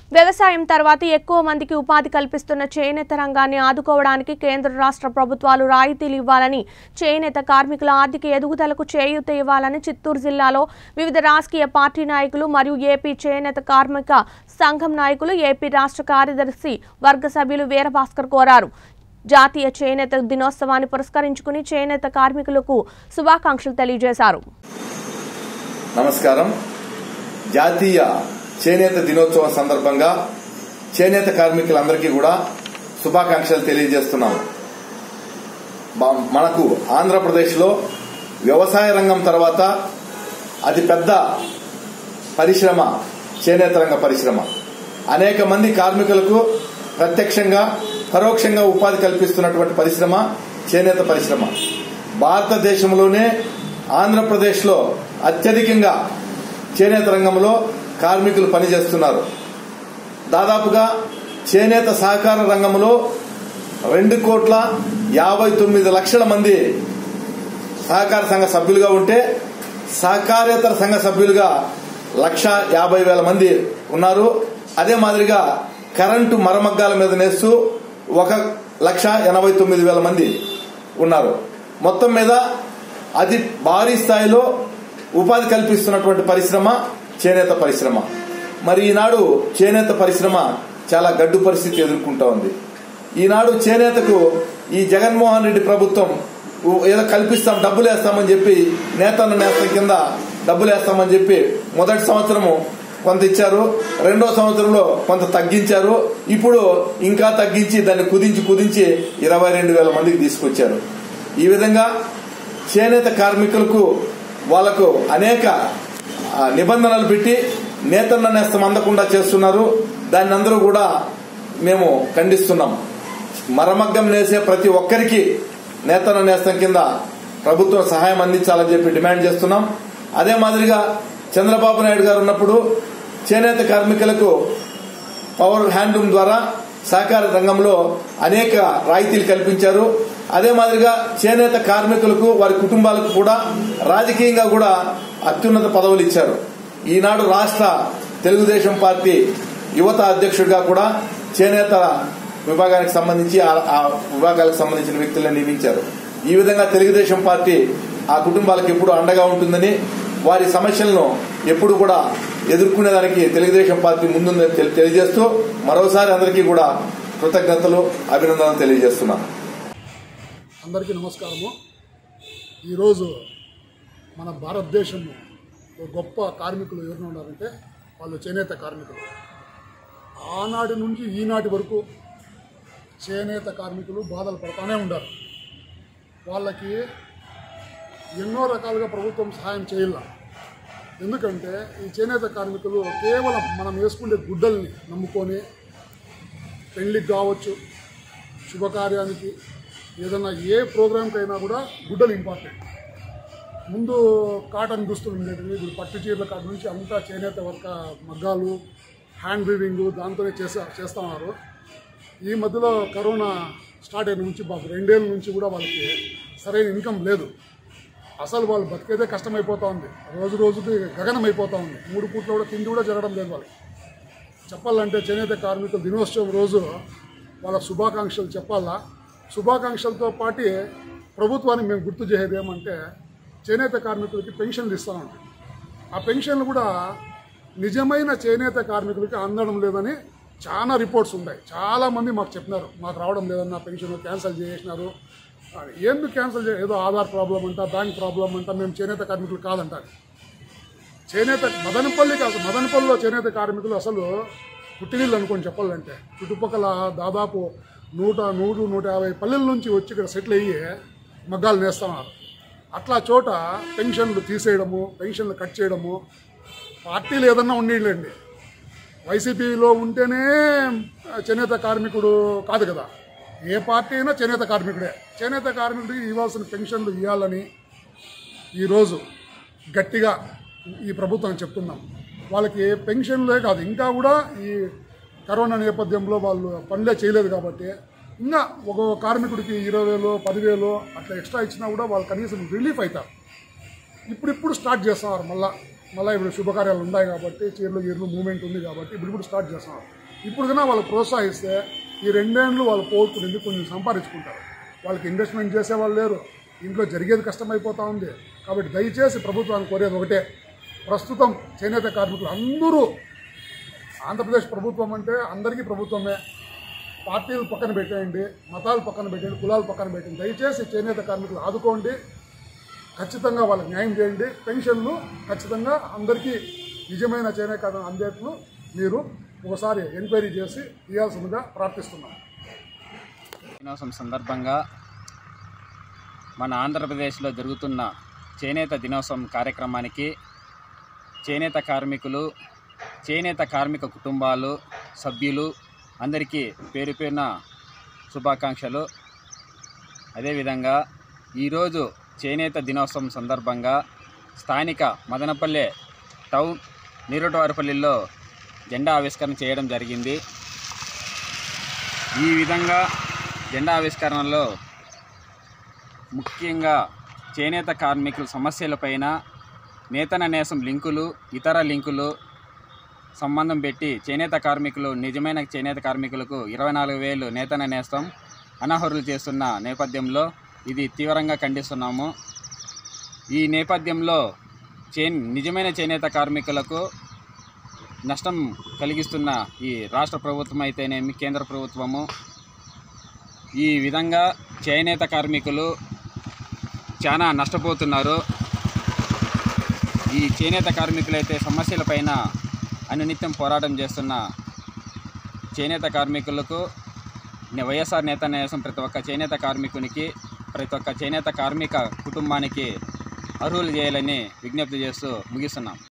వ్యవసాయం తర్వాత ఎక్కువ మందికి ఉపాధి కల్పిస్తున్న చేనేత రంగాన్ని ఆదుకోవడానికి కేంద్ర రాష్ట్ర ప్రభుత్వాలు రాయితీలు ఇవ్వాలని చేనేత కార్మికుల ఆర్థిక ఎదుగుదలకు చేయూత ఇవ్వాలని చిత్తూరు జిల్లాలో వివిధ రాజకీయ పార్టీ నాయకులు మరియు ఏపీ చేనేత కార్మిక సంఘం నాయకులు ఏపీ రాష్ట్ర కార్యదర్శి వర్గ సభ్యులు వీరభాస్కర్ కోరారు జాతీయ చేనేత దినోత్సవాన్ని పురస్కరించుకుని చేనేత కార్మికులకు శుభాకాంక్షలు తెలియజేశారు నమస్కారం జాతీయ చేనేత దినోత్సవం సందర్భంగా చేనేత కార్మికులందరికీ కూడా శుభాకాంక్షలు తెలియజేస్తున్నాము బ- మనకు ఆంధ్రప్రదేశ్లో వ్యవసాయ రంగం తర్వాత అతి పెద్ద పరిశ్రమ చేనేత రంగ పరిశ్రమ అనేక మంది కార్మికులకు ప్రత్యక్షంగా పరోక్షంగా ఉపాధి కల్పిస్తున్నటువంటి పరిశ్రమ చేనేత పరిశ్రమ భారతదేశంలోనే ఆంధ్రప్రదేశ్లో అత్యధికంగా చేనేత రంగంలో కార్మికులు పనిచేస్తున్నారు దాదాపుగా చేనేత సహకార రంగంలో రెండు కోట్ల యాభై తొమ్మిది లక్షల మంది సహకార సంఘ సభ్యులుగా ఉంటే సహకారేతర సంఘ సభ్యులుగా లక్ష యాభై వేల మంది ఉన్నారు అదే మాదిరిగా కరెంటు మరమగ్గాల మీద నేస్తూ ఒక లక్ష ఎనభై తొమ్మిది వేల మంది ఉన్నారు మొత్తం మీద అతి భారీ స్థాయిలో ఉపాధి కల్పిస్తున్నటువంటి పరిశ్రమ చేనేత పరిశ్రమ మరి ఈనాడు చేనేత పరిశ్రమ చాలా గడ్డు పరిస్థితి ఎదుర్కొంటా ఉంది ఈనాడు చేనేతకు ఈ జగన్మోహన్ రెడ్డి ప్రభుత్వం ఉ- ఏదో కల్పిస్తాం డబ్బులు వేస్తామని చెప్పి నేతన్న నేస్తం కింద డబ్బులు వేస్తామని చెప్పి మొదటి సంవత్సరము కొంత ఇచ్చారు రెండో సంవత్సరంలో కొంత తగ్గించారు ఇప్పుడు ఇంకా తగ్గించి దాన్ని కుదించి కుదించి ఇరవై రెండు వేల మందికి తీసుకొచ్చారు ఈ విధంగా చేనేత కార్మికులకు వాళ్లకు అనేక ఆ, నిబంధనలు పెట్టి నేతన్న నేస్తం అందకుండా చేస్తున్నారు దాన్ని అందరూ కూడా మేము ఖండిస్తున్నాం మరమగ్గం నేసే ప్రతి ఒక్కరికి నేతన్న నేస్తం కింద ప్రభుత్వం సహాయం అందించాలని చెప్పి డిమాండ్ చేస్తున్నాం అదే మాదిరిగా చంద్రబాబు నాయుడు గారు ఉన్నప్పుడు చేనేత కార్మికులకు పవర్ హ్యాండ్లూమ్ ద్వారా సహకార రంగంలో అనేక రాయితీలు కల్పించారు అదే మాదిరిగా చేనేత కార్మికులకు వారి కుటుంబాలకు కూడా రాజకీయంగా కూడా అత్యున్నత పదవులు ఇచ్చారు ఈనాడు రాష్ట్ర తెలుగుదేశం పార్టీ యువత అధ్యక్షుడిగా కూడా చేనేత విభాగానికి సంబంధించి ఆ- ఆ విభాగాలకు సంబంధించిన వ్యక్తులను నియమించారు ఈ విధంగా తెలుగుదేశం పార్టీ ఆ కుటుంబాలకు ఎప్పుడు అండగా ఉంటుందని వారి సమస్యలను ఎప్పుడు కూడా ఎదుర్కొనేదానికి తెలుగుదేశం పార్టీ ముందుందని తెలి- తెలియజేస్తూ మరోసారి అందరికీ కూడా కృతజ్ఞతలు అభినందనలు తెలియజేస్తున్నాను అందరికీ నమస్కారము ఈరోజు మన భారతదేశంలో ఒక గొప్ప కార్మికులు ఎవరు ఉన్నారంటే వాళ్ళు చేనేత కార్మికులు ఆనాటి నుంచి ఈనాటి వరకు చేనేత కార్మికులు బాధలు పడతానే ఉండారు వాళ్ళకి ఎన్నో రకాలుగా ప్రభుత్వం సహాయం చేయాల ఎందుకంటే ఈ చేనేత కార్మికులు కేవలం మనం వేసుకునే గుడ్డల్ని నమ్ముకొని పెళ్లికి కావచ్చు శుభకార్యానికి ఏదన్నా ఏ ప్రోగ్రామ్కైనా కూడా గుడ్డలు ఇంపార్టెంట్ ముందు కాటన్ దుస్తులు ఉండేటివి ఇప్పుడు పట్టు చీరల కాడ నుంచి అంతా చేనేత వర్క మగ్గాలు హ్యాండ్ వీవింగ్ దాంతోనే చేసా చేస్తా ఉన్నారు ఈ మధ్యలో కరోనా స్టార్ట్ అయిన నుంచి బాబు రెండేళ్ళ నుంచి కూడా వాళ్ళకి సరైన ఇన్కమ్ లేదు అసలు వాళ్ళు బతికేదే కష్టమైపోతా ఉంది రోజు రోజుకి గగనం అయిపోతా ఉంది మూడు పూట్ల కూడా తిండి కూడా జరగడం లేదు వాళ్ళకి చెప్పాలంటే చేనేత కార్మికుల దినోత్సవం రోజు వాళ్ళ శుభాకాంక్షలు చెప్పాలా శుభాకాంక్షలతో పాటు ప్రభుత్వాన్ని మేము గుర్తు చేసేది ఏమంటే చేనేత కార్మికులకి పెన్షన్లు ఇస్తామండి ఆ పెన్షన్లు కూడా నిజమైన చేనేత కార్మికులకి అందడం లేదని చాలా రిపోర్ట్స్ ఉన్నాయి చాలామంది మాకు చెప్పినారు మాకు రావడం లేదన్న పెన్షన్ క్యాన్సిల్ చేసినారు ఎందుకు క్యాన్సిల్ చే ఏదో ఆధార్ ప్రాబ్లం అంట బ్యాంక్ ప్రాబ్లం అంట మేము చేనేత కార్మికులు కాదంటారు చేనేత మదనపల్లి కాదు మదనపల్లిలో చేనేత కార్మికులు అసలు పుట్టినీళ్ళు అనుకొని చెప్పాలంటే చుట్టుపక్కల దాదాపు నూట నూరు నూట యాభై పల్లెల నుంచి వచ్చి ఇక్కడ సెటిల్ అయ్యి మగ్గాలు నేస్తున్నారు అట్లా చోట పెన్షన్లు తీసేయడము పెన్షన్లు కట్ చేయడము పార్టీలు ఏదన్నా ఉండేళ్ళండి వైసీపీలో ఉంటేనే చేనేత కార్మికుడు కాదు కదా ఏ పార్టీ అయినా చేనేత కార్మికుడే చేనేత కార్మికుడికి ఇవ్వాల్సిన పెన్షన్లు ఇవ్వాలని ఈరోజు గట్టిగా ఈ ప్రభుత్వం చెప్తున్నాం వాళ్ళకి పెన్షన్లే కాదు ఇంకా కూడా ఈ కరోనా నేపథ్యంలో వాళ్ళు పనులే చేయలేదు కాబట్టి ఇంకా ఒక కార్మికుడికి ఇరవై వేలు పదివేలు అట్లా ఎక్స్ట్రా ఇచ్చినా కూడా వాళ్ళు కనీసం రిలీఫ్ అవుతారు ఇప్పుడిప్పుడు స్టార్ట్ చేస్తున్నారు మళ్ళా మళ్ళీ ఇప్పుడు శుభకార్యాలు ఉన్నాయి కాబట్టి చీరలు గీర్లు మూమెంట్ ఉంది కాబట్టి ఇప్పుడు ఇప్పుడు స్టార్ట్ చేస్తున్నారు ఇప్పుడు కన్నా వాళ్ళు ప్రోత్సహిస్తే ఈ రెండేళ్ళు వాళ్ళు పోగొట్టుకుని కొంచెం సంపాదించుకుంటారు వాళ్ళకి ఇన్వెస్ట్మెంట్ చేసేవాళ్ళు లేరు ఇంట్లో జరిగేది కష్టమైపోతా ఉంది కాబట్టి దయచేసి ప్రభుత్వాన్ని కోరేది ఒకటే ప్రస్తుతం చేనేత కార్మికులు అందరూ ఆంధ్రప్రదేశ్ ప్రభుత్వం అంటే అందరికీ ప్రభుత్వమే పార్టీలు పక్కన పెట్టేయండి మతాలు పక్కన పెట్టండి కులాలు పక్కన పెట్టండి దయచేసి చేనేత కార్మికులు ఆదుకోండి ఖచ్చితంగా వాళ్ళకి న్యాయం చేయండి పెన్షన్లు ఖచ్చితంగా అందరికీ నిజమైన చేనేత కార్మికులు అందేట్లు మీరు ఒకసారి ఎంక్వైరీ చేసి ఇవ్వాల్సిందిగా ప్రార్థిస్తున్నాం దినోత్సవం సందర్భంగా మన ఆంధ్రప్రదేశ్లో జరుగుతున్న చేనేత దినోత్సవం కార్యక్రమానికి చేనేత కార్మికులు చేనేత కార్మిక కుటుంబాలు సభ్యులు అందరికీ పేరు పేరున శుభాకాంక్షలు అదేవిధంగా ఈరోజు చేనేత దినోత్సవం సందర్భంగా స్థానిక మదనపల్లె టౌన్ నీరుటవారిపల్లిలో జెండా ఆవిష్కరణ చేయడం జరిగింది ఈ విధంగా జెండా ఆవిష్కరణలో ముఖ్యంగా చేనేత కార్మికుల సమస్యలపైన నేతన నేసం లింకులు ఇతర లింకులు సంబంధం పెట్టి చేనేత కార్మికులు నిజమైన చేనేత కార్మికులకు ఇరవై నాలుగు వేలు నేతన నేస్తం అనర్హులు చేస్తున్న నేపథ్యంలో ఇది తీవ్రంగా ఖండిస్తున్నాము ఈ నేపథ్యంలో చే నిజమైన చేనేత కార్మికులకు నష్టం కలిగిస్తున్న ఈ రాష్ట్ర ప్రభుత్వం అయితేనేమి కేంద్ర ప్రభుత్వము ఈ విధంగా చేనేత కార్మికులు చాలా నష్టపోతున్నారు ఈ చేనేత కార్మికులైతే సమస్యలపైన అనునిత్యం పోరాటం చేస్తున్న చేనేత కార్మికులకు నే- వైఎస్ఆర్ నేత నేసం ప్రతి ఒక్క చేనేత కార్మికునికి ప్రతి ఒక్క చేనేత కార్మిక కుటుంబానికి అర్హులు చేయాలని విజ్ఞప్తి చేస్తూ ముగిస్తున్నాం